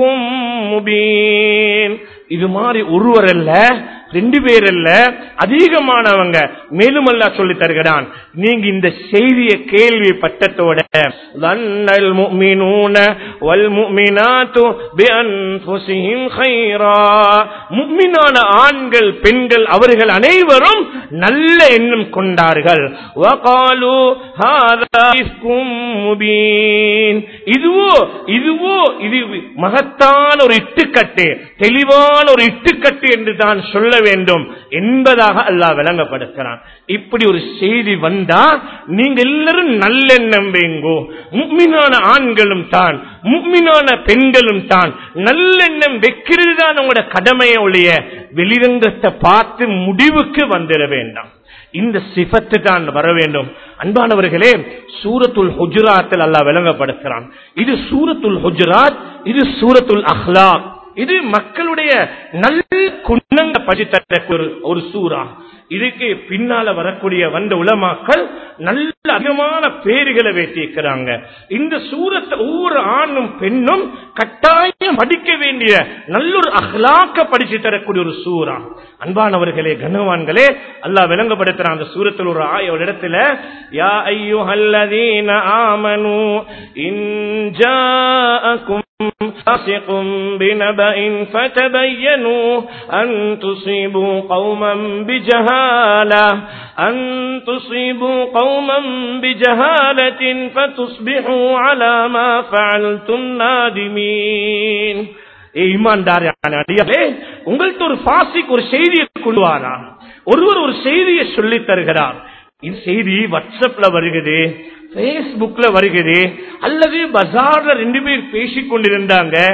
مبين இது மாதிரி ஒருவர் அல்ல ரெண்டு பேர் அல்ல அதிகமானவங்க மேலும் அல்ல சொல்லி தருகிறான் நீங்க இந்த செய்தியை கேள்விப்பட்டதோட லன்னல் முஃமினூன வல் முஃமினாத்து பிஅன்ஃபுஸிஹிம் கைரா முஃமினான ஆண்கள் பெண்கள் அவர்கள் அனைவரும் நல்ல எண்ணம் கொண்டார்கள் வகாலு ஹாதா இஃப்கும் முபீன் இதுவோ இதுவோ இது மகத்தான ஒரு இட்டுக்கட்டு தெளிவான ஒரு இட்டுக்கட்டு என்று தான் சொல்ல வேண்டும் என்பதாக அல்லாஹ் விளங்கப்படுத்துகிறான் இப்படி ஒரு செய்தி வந்தா நீங்க எல்லாரும் நல்லெண்ணம் வேங்கோ முக்மினான ஆண்களும் தான் முக்மினான பெண்களும் தான் நல்லெண்ணம் வைக்கிறது தான் உங்களோட கடமையை ஒழிய வெளிரங்கத்தை பார்த்து முடிவுக்கு வந்துட வேண்டாம் இந்த சிபத்து தான் வர வேண்டும் அன்பானவர்களே சூரத்துல் ஹுஜராத்தில் அல்லாஹ் விளங்கப்படுத்துகிறான் இது சூரத்துல் ஹுஜராத் இது சூரத்துல் அஹ்லாக் இது மக்களுடைய நல்ல குணங்க படித்த ஒரு ஒரு சூறா இதுக்கு பின்னால வரக்கூடிய வந்த உலமாக்கள் நல்ல அதிகமான பேர்களை வைத்திருக்கிறாங்க இந்த சூரத்தை ஒவ்வொரு ஆணும் பெண்ணும் கட்டாயம் படிக்க வேண்டிய நல்ல ஒரு அஹ்லாக்க படிச்சு தரக்கூடிய ஒரு சூறா அன்பானவர்களே கனவான்களே அல்லாஹ் விளங்கப்படுத்துறான் அந்த சூரத்தில் ஒரு ஆய ஒரு இடத்துல யா ஐயுஹல்லதீன ஆமனு இன்ஜாஅக்கும் فاسق بنبأ فتبينوا أن تصيبوا قوما بجهالة أن تصيبوا قوما بجهالة فتصبحوا على ما فعلتم نادمين ஈமான்தாரே உங்கள்கிட்ட ஒரு பாசிக் ஒரு செய்தியை கொண்டு வாரா ஒருவர் ஒரு செய்தியை சொல்லி தருகிறார் இந்த செய்தி வாட்ஸ்அப்ல வருகிறது பேஸ்புக்ல வருகிறது அல்லது பஜார்ல ரெண்டு பேர் பேசிக் கொண்டிருந்தாங்க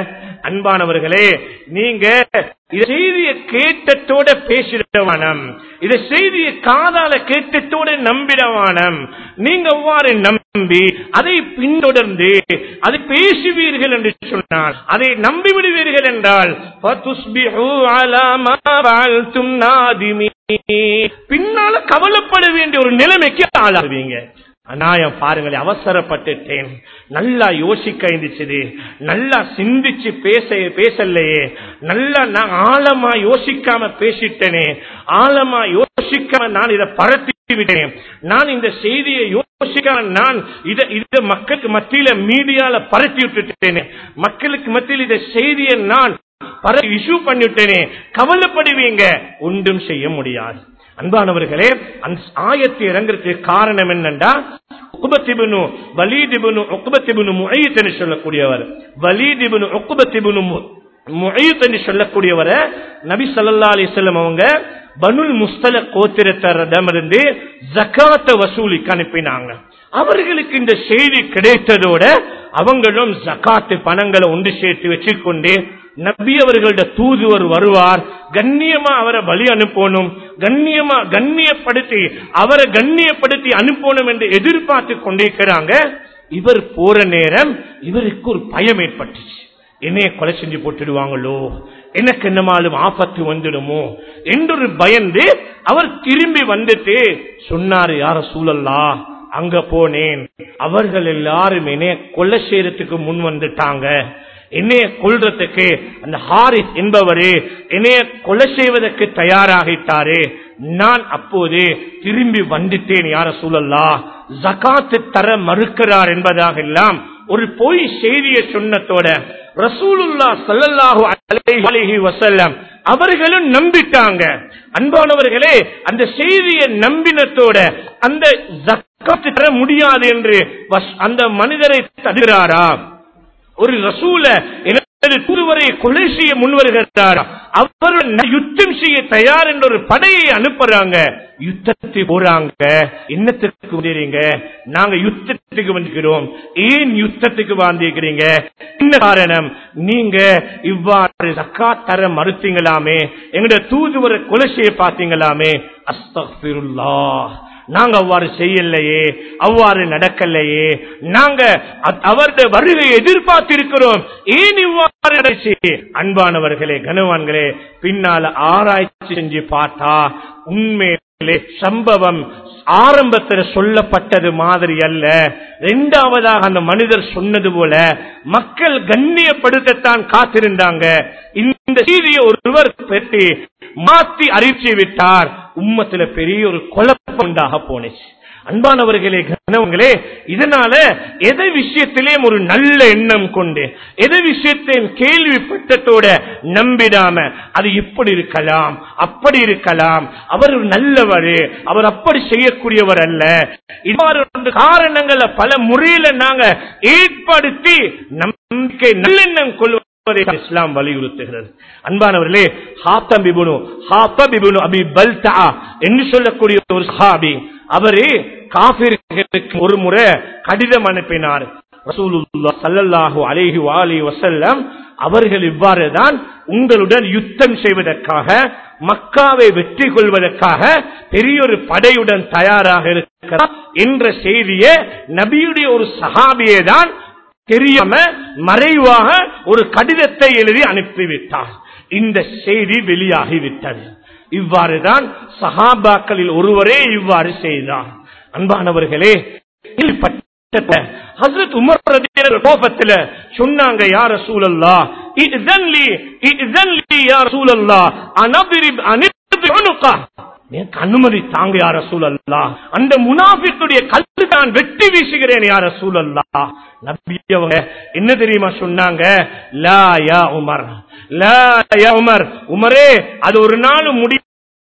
அன்பானவர்களே நீங்க இந்த செய்தியை கேட்டத்தோட பேசிடவானம் இந்த செய்தியை காதால கேட்டத்தோட நம்பிடவானம் நீங்க அவ்வாறு நம்பி அதை பின்தொடர்ந்து அதை பேசுவீர்கள் என்று சொன்னால் அதை நம்பி விடுவீர்கள் என்றால் فَتُصْبِحُوا عَلَى مَا فَعَلْتُمْ نَادِمِينَ. பின்னால கவலைப்பட வேண்டிய ஒரு நிலைமைக்கு ஆளாவீங்க அநாயம் பாருங்களேன் அவசரப்பட்டுட்டேன் நல்லா யோசிக்க இருந்துச்சு நல்லா சிந்திச்சு பேச பேசலையே நல்லா நான் ஆழமா யோசிக்காம பேசிட்டேனே ஆழமா யோசிக்காம நான் இதை பரத்தி விட்டேன் நான் இந்த செய்தியை யோசிக்காம நான் இதை இதை மக்களுக்கு மத்தியில மீடியால பரத்தி விட்டுட்டேனே மக்களுக்கு மத்தியில் இந்த செய்தியை நான் இஷ்யூ பண்ணிவிட்டேனே கவலைப்படுவீங்க ஒன்றும் செய்ய முடியாது அன்பானவர்களே அந்த ஆயத்தை இறங்குறதுக்கு காரணம் என்னண்டா உக்குபத்திபுனு வலீதிபுனு உக்குபத்திபுனு முழைத் என்று சொல்லக்கூடியவர் வலீதிபுனு உக்குபத்திபுனு முழைத் என்று சொல்லக்கூடியவரை நபி ஸல்லல்லாஹு அலைஹி வஸல்லம் அவங்க பனுல் முஸ்தல கோத்திரத்தரிடமிருந்து ஜக்காத்தை வசூலிக்கு அனுப்பினாங்க அவர்களுக்கு இந்த செய்தி கிடைத்ததோட அவங்களும் ஜக்காத்து பணங்களை ஒன்று சேர்த்து வச்சுக்கொண்டு நபி அவர்களோட தூதுவர் வருவார் கண்ணியமா அவரை பலி அனுப்பணும் கண்ணியமா கண்ணியப்படுத்தி அவரை கண்ணியப்படுத்தி அனுப்பணும் என்று எதிர்பார்த்து கொண்டிருக்கிறாங்க இவர் போற நேரம் இவருக்கு ஒரு பயம் ஏற்பட்டுச்சு என்னைய கொலை செஞ்சு போட்டுடுவாங்களோ எனக்கு என்னமாலும் ஆபத்து வந்துடுமோ என்று பயந்து அவர் திரும்பி வந்துட்டு சொன்னாரு யார சூழல்லா அங்க போனேன் அவர்கள் எல்லாரும் என்னைய கொலை செய்யறதுக்கு முன் வந்துட்டாங்க என்னைய கொல்றதுக்கு அந்த ஹாரிஸ் என்பவரு என்னைய கொலை செய்வதற்கு தயாராகிட்டாரு நான் அப்போது திரும்பி வந்துட்டேன் யார சூழல்லா ஜகாத்து தர மறுக்கிறார் என்பதாக எல்லாம் ஒரு பொய் செய்தியை சொன்னதோட ரசூலுல்லா சல்லல்லாஹு அலைஹி வஸல்லம் அவர்களும் நம்பிட்டாங்க அன்பானவர்களே அந்த செய்தியை நம்பினத்தோட அந்த ஜக்காத்து தர முடியாது என்று வஸ்- அந்த மனிதரை தடுகிறாரா ஒரு ரசூல எனது தூதுவரை கொலை செய்ய முன்வருகிறார் அவர் யுத்தம் செய்ய தயார் என்ற ஒரு படையை அனுப்புறாங்க யுத்தத்துக்கு போறாங்க என்னத்துக்கு வந்துறீங்க நாங்க யுத்தத்துக்கு வந்துக்கிறோம் ஏன் யுத்தத்துக்கு வந்திருக்கிறீங்க என்ன காரணம் நீங்க இவ்வாறு ஜக்கா தர மறுத்தீங்களாமே எங்களுடைய தூதுவரை கொலை செய்ய பார்த்தீங்களாமே அஸ்தக்ஃபிருல்லாஹ் நாங்க அவ்வாறு செய்யலையே அவ்வாறு நடக்கலையே நாங்க அ- அவருடைய வருகையை எதிர்பார்த்திருக்கிறோம் ஏன் இவ்வாறு நடந்துச்சு அன்பானவர்களே கனவான்களே பின்னால ஆராய்ச்சி செஞ்சு பார்த்தா உண்மையிலே சம்பவம் ஆரம்பத்தில் சொல்லப்பட்டது மாதிரி அல்ல இரண்டாவதாக அந்த மனிதர் சொன்னது போல மக்கள் கண்ணியப்படுத்தத்தான் காத்திருந்தாங்க இந்த செய்தியை ஒருவர் பெற்று மாத்தி அறிவிச்சு விட்டார் உம்மத்துல பெரிய ஒரு குழப்பம் உண்டாக போனுச்சு அன்பானவர்களே கனவங்களே இதனால எதை விஷயத்திலேயும் ஒரு நல்ல எண்ணம் கொண்டு எதை விஷயத்தையும் கேள்விப்பட்டத்தோட நம்பிடாம அது இப்படி இருக்கலாம் அப்படி இருக்கலாம் அவர் ஒரு நல்லவர் அவர் அப்படி செய்யக்கூடியவர் அல்ல இவ்வாறு ரெண்டு காரணங்களை பல முறையில நாங்க ஏற்படுத்தி நம்பிக்கை நல்லெண்ணம் கொள்வது என்பதை இஸ்லாம் வலியுறுத்துகிறது அன்பானவர்களே ஹாத்தம் பிபுனு ஹாத்தம் பிபுனு அபி பல்தா என்று சொல்லக்கூடிய ஒரு சஹாபி அவரு காபிர்களுக்கு ஒரு முறை கடிதம் அனுப்பினார் ரசூலுல்லாஹ் ஸல்லல்லாஹு அலைஹி வஆலிஹி வஸல்லம் அவர்கள் இவ்வாறு தான் உங்களுடன் யுத்தம் செய்வதற்காக மக்காவை வெற்றி கொள்வதற்காக பெரிய ஒரு படையுடன் தயாராக இருக்கிறார் என்ற செய்தியை நபியுடைய ஒரு சஹாபியை தான் தெரியாம மறைவாக ஒரு கடிதத்தை எழுதி அனுப்பிவிட்டார் இந்த செய்தி வெளியாகிவிட்டது இவ்வாறுதான் சஹாபாக்களில் ஒருவரே இவ்வாறு செய்தார் அன்பானவர்களே கேள்விப்பட்ட ஹஸ்ரத் உமர் ரலியல்லாஹு கோபத்துல சொன்னாங்க யார் ரசூலல்லாஹ் இذن لي இذن لي يا رسول الله انضرب انضرب عنقه எனக்கு அனுமதி தாங்க யார சூழல்லா அந்த முனாஃபித்துடைய கல்வி நான் வெட்டி வீசுகிறேன் யார சூழல்லா நபி அவங்க என்ன தெரியுமா சொன்னாங்க லா யா உமர் லா யா உமர் உமரே அது ஒரு நாள் முடி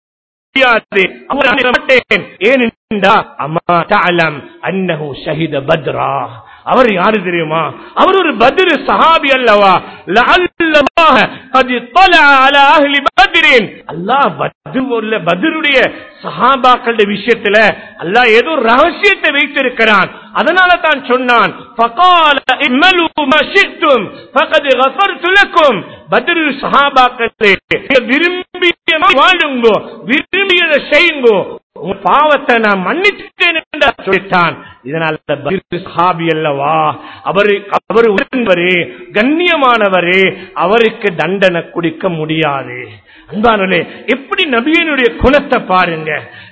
முடியாது அவர் மாட்டேன் ஏனென்றா அம்மா தஅலம் அன்னஹு ஷஹித பத்ரா அவர் யாரு தெரியுமா அவர் ஒரு பதிரு சஹாபி அல்லவா லஅல்லல்லாஹ قد طلع على اهل بدر அல்லாஹ் பத்ருல பத்ருடைய சஹாபாக்களுடைய விஷயத்துல அல்லாஹ் ஏதோ ரகசியத்தை வைத்திருக்கிறான் அதனால தான் சொன்னான் فقال اعملوا ما شئتم فقد غفرت لكم பத்ரு சஹாபாக்களே விரும்பிய வாழுங்கோ விரும்பியதை செய்யுங்கோ உங்க பாவத்தை நான் மன்னித்தேன் என்று சொல்லிட்டான் இதனால் சஹாபி அல்லவா அவரு அவர் உயர்ந்தவரே கண்ணியமானவரே அவருக்கு தண்டனை குடிக்க முடியாது அன்பானே எப்படி நபியனுடைய குணத்தை பாருங்க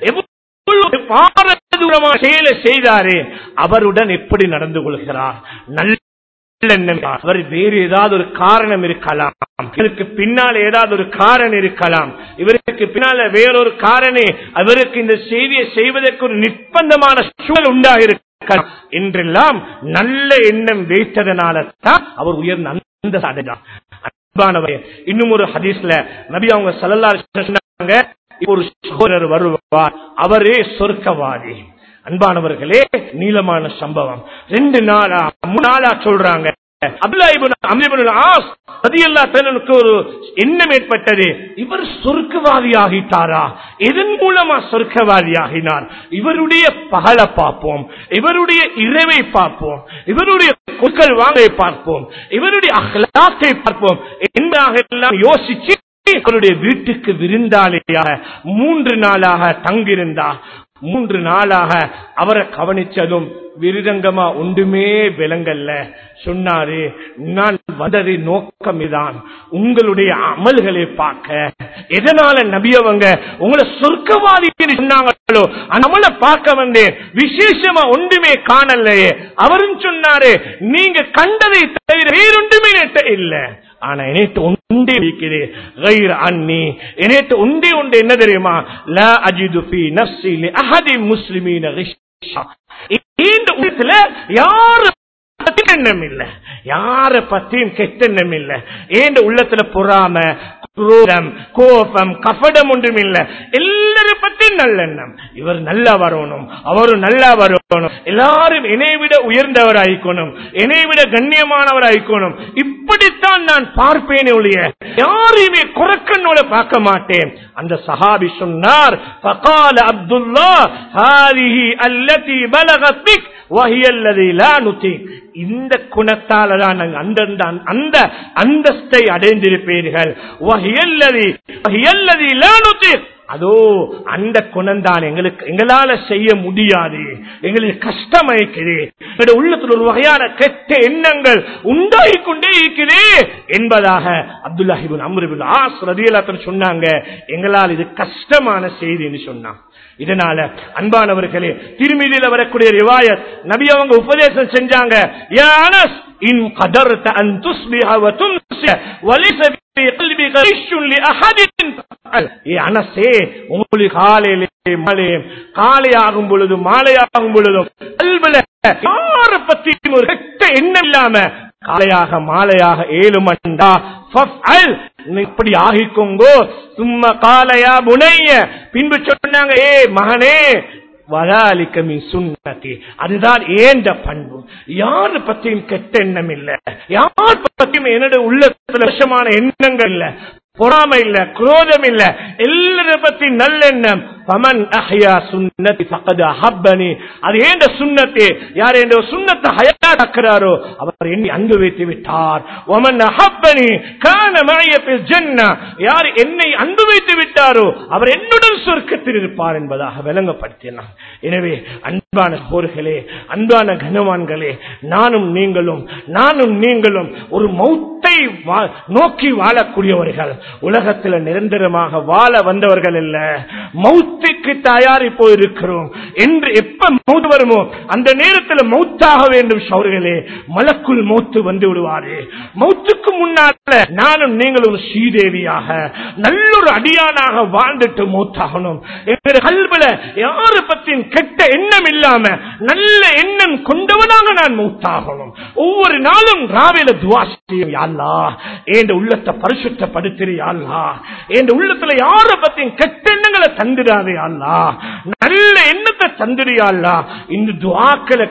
எவ்வளவு பாரதூரமான செயலை செய்தாரே அவருடன் எப்படி நடந்து கொள்கிறார் நல்ல எண்ணம். அவர் வேறு ஏதாவது ஒரு காரணம் இருக்கலாம் இவருக்கு பின்னால் ஏதாவது ஒரு காரணம் இருக்கலாம் இவருக்கு பின்னால வேறொரு காரணே அவருக்கு இந்த செய்தியை செய்வதற்கு ஒரு நிர்பந்தமான சூழல் உண்டாயிருக்கலாம் என்றெல்லாம் நல்ல எண்ணம் வைத்ததனால தான் அவர் உயர்ந்த அந்த அடைதான் அன்பானவரே இன்னும் ஒரு ஹதீஸ்ல நபி அவங்க சல்லல்லா சொன்னாங்க ஒரு சகோதரர் வருவார் அவரே சொர்க்கவாதி அன்பானவர்களே நீளமான சம்பவம் ரெண்டு நாளா மூணு நாளா சொல்றாங்க Abdullah ibn Amr ibn As ரலியல்லாஹு தஆலாவுக்கு ஒரு எண்ணம் ஏற்பட்டது இவர் சொர்க்கவாதி ஆகிட்டாரா இதன் மூலமா சொர்க்கவாதி ஆகினார் இவருடைய பகல பார்ப்போம் இவருடைய இரவை பார்ப்போம் இவருடைய குக்கள் வாங்கை பார்ப்போம் இவருடைய அகலாத்தை பார்ப்போம் என்பதாக எல்லாம் யோசிச்சு அவருடைய வீட்டுக்கு விருந்தாளியாக மூன்று நாளாக தங்கியிருந்தார் மூன்று நாளாக அவரை கவனிச்சதும் விருதங்கமா ஒன்றுமே விளங்கல்ல சொன்னாரு நான் வந்தது நோக்கம் இதான் உங்களுடைய அமல்களை பார்க்க எதனால நபியவங்க உங்களை சொர்க்கவாதி சொன்னாங்களோ அந்த அமலை பார்க்க வந்தேன் விசேஷமா ஒன்றுமே காணலையே அவரும் சொன்னாரு நீங்க கண்டதை தவிர வேறொன்றுமே நேற்று இல்ல ஆனா என்னட்டு உண்டே இருக்கிறே غير عني என்னட்டு உண்டே உண்டு என்ன தெரியுமா لا اجد في نفسي لاحد مسلمين غشا இந்த உள்ளத்துல யாரு பத்தியும் எண்ணம் இல்ல யார பத்தியும் கெட்ட எண்ணம் இல்ல ஏண்ட உள்ளத்துல பொறாம குரோதம் கோபம் கபடம் ஒன்றும் இல்ல எல்லாரும் பத்தியும் நல்லெண்ணம் இவர் நல்லா வரணும் அவரும் நல்லா வரணும் எல்லாரும் என்னை விட உயர்ந்தவர் ஆயிக்கணும் என்னை விட கண்ணியமானவர் ஆயிக்கணும் இப்படித்தான் நான் பார்ப்பேனே ஒழிய யாரையுமே குறக்கண்ணோட பார்க்க மாட்டேன் அந்த சஹாபி சொன்னார் فقال عبد الله هذه التي بلغت بك وهي الذي لا نطيق இந்த குணத்தால தான் நாங்கள் அந்த அந்த அந்தஸ்தை அடைந்திருப்பீர்கள் وهي الذي وهي الذي لا نطيق அதோ அந்த குணம்தான் எங்களுக்கு எங்களால செய்ய முடியாது எங்களுக்கு கஷ்டமாய்க்குது எங்களுடைய உள்ளத்தில் ஒரு வகையான கெட்ட எண்ணங்கள் உண்டாகி கொண்டே இருக்குது என்பதாக அப்துல்லாஹிபின் அம்ருபின் ஆஸ் ரதியலாத்தன் சொன்னாங்க எங்களால் இது கஷ்டமான செய்தின்னு சொன்னான் இதனால அன்பானவர்களே திருமதியில வரக்கூடிய ரிவாயத் நபி அவங்க உபதேசம் செஞ்சாங்க யா அனஸ் இன் கதர்த அன் துஸ்பிஹ வ தும்ஸி வலைஸ ஃபீ قلبك غش لأحد ஏ அனசே உங்களுக்கு காலையிலே மாலை காலை ஆகும் பொழுது மாலை ஆகும் பொழுதும் கல்வில யார பத்தியும் ஒரு கெட்ட எண்ணம் இல்லாம காலையாக மாலையாக ஏழு மண்டா இப்படி ஆகிக்கோங்கோ சும்மா காலையா புனைய பின்பு சொன்னாங்க ஏ மகனே வதாலிக்கமி சுண்ணத்தி அதுதான் ஏந்த பண்பு யாரு பத்தியும் கெட்ட எண்ணம் இல்ல யார் பத்தியும் என்னோட உள்ளத்துல விஷமான எண்ணங்கள் இல்ல பொறாமை இல்ல குரோதம் இல்ல எல்லார பத்தி நல்லெண்ணம் பமன் அஹ்யா சுன்னதி ஃபகத் அஹப்பனி அது ஏண்ட சுன்னத்தே யார் என்ற சுன்னத்தை ஹயாத்தாக்குறாரோ அவர் எண்ணி அன்பு வைத்து விட்டார் ஒமன் அஹப்பனி கான மழையத்தில் ஜன்னா யார் என்னை அன்பு வைத்து விட்டாரோ அவர் என்னுடன் சொர்க்கத்தில் இருப்பார் என்பதாக விளங்கப்படுத்தினார் எனவே அன்பான போர்களே அன்பான கனவான்களே நானும் நீங்களும் நானும் நீங்களும் ஒரு மௌத்தை வா- நோக்கி வாழக்கூடியவர்கள் உலகத்தில் நிரந்தரமாக வாழ வந்தவர்கள் இல்ல மௌத்துக்கு தயாரிப்போ இருக்கிறோம் என்று எப்ப மௌத்து வருமோ அந்த நேரத்தில் மௌத்தாக வேண்டும் சௌர்களே மலக்குள் மௌத்து வந்து விடுவாரு மௌத்துக்கு முன்னால நானும் நீங்களும் ஸ்ரீதேவியாக நல்ல ஒரு அடியானாக வாழ்ந்துட்டு மௌத்தாகணும் எங்களுடைய கல்வில யாரு பத்தியும் கெட்ட எண்ணம் இல்லாம நல்ல எண்ணம் கொண்டவனாக நான் மௌத்தாகணும் ஒவ்வொரு நாளும் ராவில துவா செய்யும் யாழ்லா என் உள்ளத்தை பரிசுத்தப்படுத்திரு யாழ்லா என் உள்ளத்துல யார பத்தியும் கெட்ட எண்ணங்களை தந்துடாதே யாழ்லா நல்ல எண்ணத்தை தந்துடு யாழ்லா இந்த துவாக்களை கேட்டு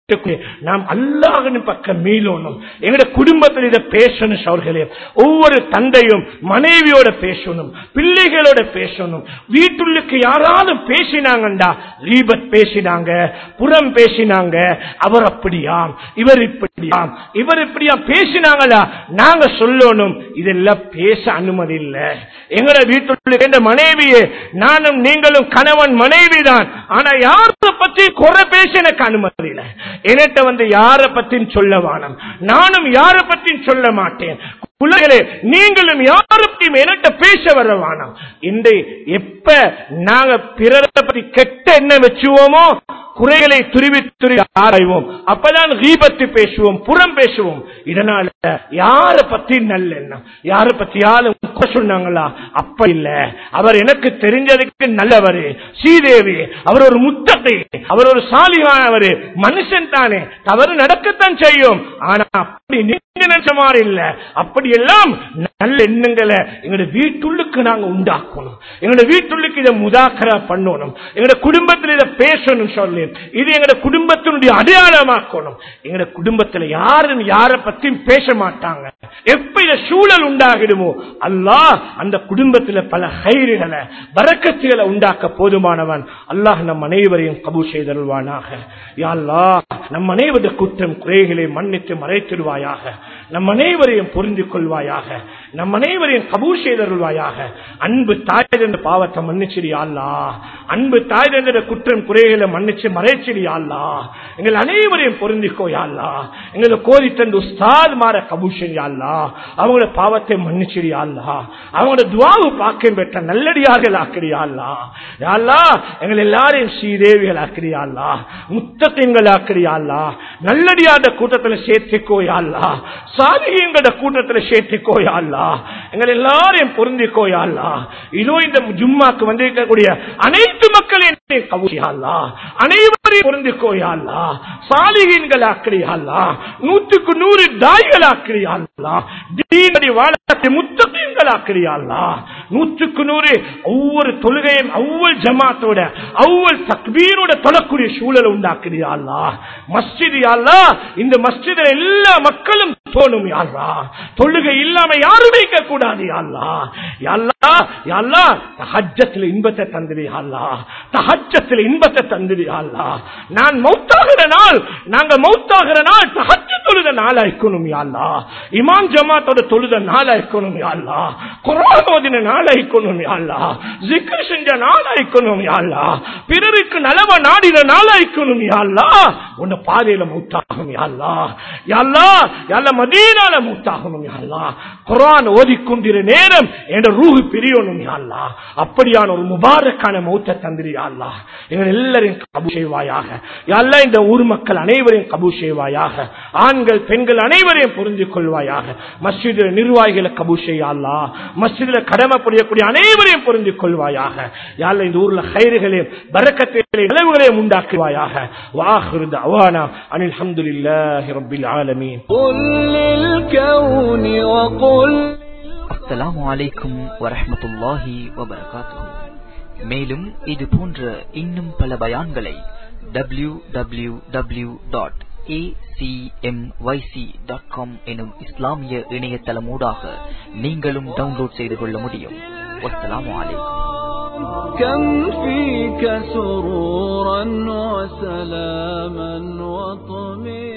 நாம் அல்லாஹின் பக்கம் மீளணும் எங்கட குடும்பத்தில் இதை பேசணும் சவர்களே ஒவ்வொரு தந்தையும் மனைவியோட பேசணும் பிள்ளைகளோட பேசணும் வீட்டுள்ளுக்கு யாராவது பேசினாங்கண்டா ரீபத் பேசினாங்க புறம் பேசினாங்க அவர் அப்படியாம் இவர் இப்படியாம் இவர் இப்படியாம் பேசினாங்களா நாங்க சொல்லணும் இதெல்லாம் பேச அனுமதி இல்லை எங்கட வீட்டுள்ள என்ற மனைவியே நானும் நீங்களும் கணவன் மனைவி தான் ஆனா யார பத்தி குறை பேச எனக்கு அனுமதி இல்லை என்கிட்ட வந்து யார பத்தியும் சொல்ல வானம் நானும் யார பத்தியும் சொல்ல மாட்டேன் உலகளே நீங்களும் யாரும் என்கிட்ட பேச வர வேணாம் இந்த எப்ப நாங்க பிறரை பத்தி கெட்ட என்ன வச்சுவோமோ குறைகளை துருவி துருவி ஆராய்வோம் அப்பதான் ரீபத்து பேசுவோம் புறம் பேசுவோம் இதனால யார பத்தி நல்ல எண்ணம் யார பத்தியாலும் சொன்னாங்களா அப்ப இல்ல அவர் எனக்கு தெரிஞ்சதுக்கு நல்லவர் ஸ்ரீதேவி அவர் ஒரு முத்தத்தை அவர் ஒரு சாலிகானவர் மனுஷன் தானே தவறு நடக்கத்தான் செய்யும் ஆனா அப்படி நீங்க நினைச்ச மாதிரி இல்ல அப்படி எல்லாம் நல்ல எண்ணங்களை எங்களோட வீட்டுள்ளுக்கு நாங்க உண்டாக்கணும் எங்களோட வீட்டுள்ளுக்கு இதை முதாக்கரா பண்ணணும் எங்களோட குடும்பத்தில் இதை பேசணும் சொல்லி இது எங்களோட குடும்பத்தினுடைய அடையாளமாக்கணும் எங்களோட குடும்பத்துல யாரும் யார பத்தியும் பேச மாட்டாங்க எப்ப இத சூழல் உண்டாகிடுமோ அல்லாஹ் அந்த குடும்பத்துல பல ஹைறுகளை வரக்கத்துகளை உண்டாக்க போதுமானவன் அல்லாஹ் நம் அனைவரையும் கபூ செய்தருள்வானாக யாழ்லா நம் அனைவருடைய குற்றம் குறைகளை மன்னித்து மறைத்திடுவாயாக நம் அனைவரையும் புரிந்து கொள்வாயாக நம் அனைவரையும் கபூர் செய்தருள்வாயாக அன்பு தாய் என்ற பாவத்தை மன்னிச்சிடியாள்லா அன்பு தாய் என்ற குற்றம் குறைகளை மன்னிச்சு மறைச்சிடியாள்லா எங்கள் அனைவரையும் பொருந்திக்கோ யாழ்லா எங்களை கோரி தந்து உஸ்தாத் மாற கபூஷன் யாழ்லா அவங்களோட பாவத்தை மன்னிச்சிடியாள்லா அவங்களோட துவாவு பாக்கியம் பெற்ற நல்லடியார்கள் ஆக்கிறியாள்லா யாழ்லா எங்கள் எல்லாரையும் ஸ்ரீதேவிகள் ஆக்கிறியாள்லா முத்தத்திங்கள் ஆக்கிறியாள்லா நல்லடியாத கூட்டத்தில் சேர்த்துக்கோ யாழ்லா சாதியங்களோட கூட்டத்தில் சேர்த்துக்கோ யாழ்லா எங்கள் எல்லாரையும் பொருந்திக்கோ யாழ்லா இதோ இந்த ஜும்மாக்கு வந்திருக்கக்கூடிய அனைத்து மக்களையும் கவுசியாள்லா அனைவரையும் பொருந்திக்கோ யாழ்லா சாலிகீன்கள் ஆக்கிறியாள்லா நூற்றுக்கு நூறு தாய்கள் ஆக்கிறியாள்லா தீனடி வாழத்தை முத்தகங்கள் ஆக்கிறியாள்லா நூற்றுக்கு நூறு ஒவ்வொரு தொழுகையும் ஒவ்வொரு ஜமாத்தோட ஒவ்வொரு தக்பீரோட தொழக்கூடிய சூழல் உண்டாக்குறியாள்லா மஸ்ஜித் யாழ்லா இந்த மஸ்ஜித எல்லா மக்களும் தோணும் யாழ்லா தொழுகை இல்லாம யாரும் வைக்க கூடாது யாழ்லா யாழ்லா யாழ்லா தஹஜத்தில் இன்பத்தை தந்திரி யாழ்லா தஹஜத்தில் இன்பத்தை தந்திரி யாழ்லா நான் மௌத்தாகிற நாள் நாங்க மௌத்தாகிற நாள் தஹஜ தொழுத நாளாய்க்கணும் யாழ்லா இமாம் ஜமாத்தோட தொழுத நாளாய்க்கணும் யாழ்லா குரான் ஓதின நாளாய்க்கணும் யாழ்லா ஜிக்ர் செஞ்ச நாளாய்க்கணும் யாழ்லா பிறருக்கு நலவ நாடின நாளாய்க்கணும் யாழ்லா உன்னை பாதையில மூத்தாகும் யாழ்லா யாழ்லா யாழ்லா மதீனால மூத்தாகணும் யாழ்லா குரான் ஓதிக்கொண்டிரு நேரம் என்ற ரூஹு பிரியணும் யாழ்லா அப்படியான ஒரு முபாரக்கான மௌத்த தந்திரி யாழ்லா எங்கள் எல்லாரையும் கபு செய்வாயாக யாழ்லா இந்த ஊர் மக்கள் அனைவரையும் கபு செய்வாயாக ஆண்கள் பெண்கள் அனைவரையும் புரிந்து கொள்வாயாக மஸ்ஜிது நிர்வாகிகளை கபு செய்யாளா மஸ்ஜிதுல கடமை புரியக்கூடிய அனைவரையும் புரிந்து கொள்வாயாக யாழ்லா இந்த ஊர்ல கயிறுகளையும் பறக்கத்தை விளைவுகளையும் உண்டாக்குவாயாக வாஹிருந்த அவானா அனில் அஹமதுல்லாஹி ரப்பில் ஆலமீன் قل للكون وقل அஸ்ஸலாமு அலைக்கும் வரஹ்மத்துல்லாஹி வபரகாத்துஹு மேலும் இது போன்ற இன்னும் பல பயான்களை டபிள்யூ டபிள்யூ டபிள்யூ டாட் எனும் இஸ்லாமிய இணையதளமூடாக நீங்களும் டவுன்லோட் செய்து கொள்ள முடியும் வஸ்ஸலாமு அலைக்கும் كم فيك سرورا وسلاما وطمئنا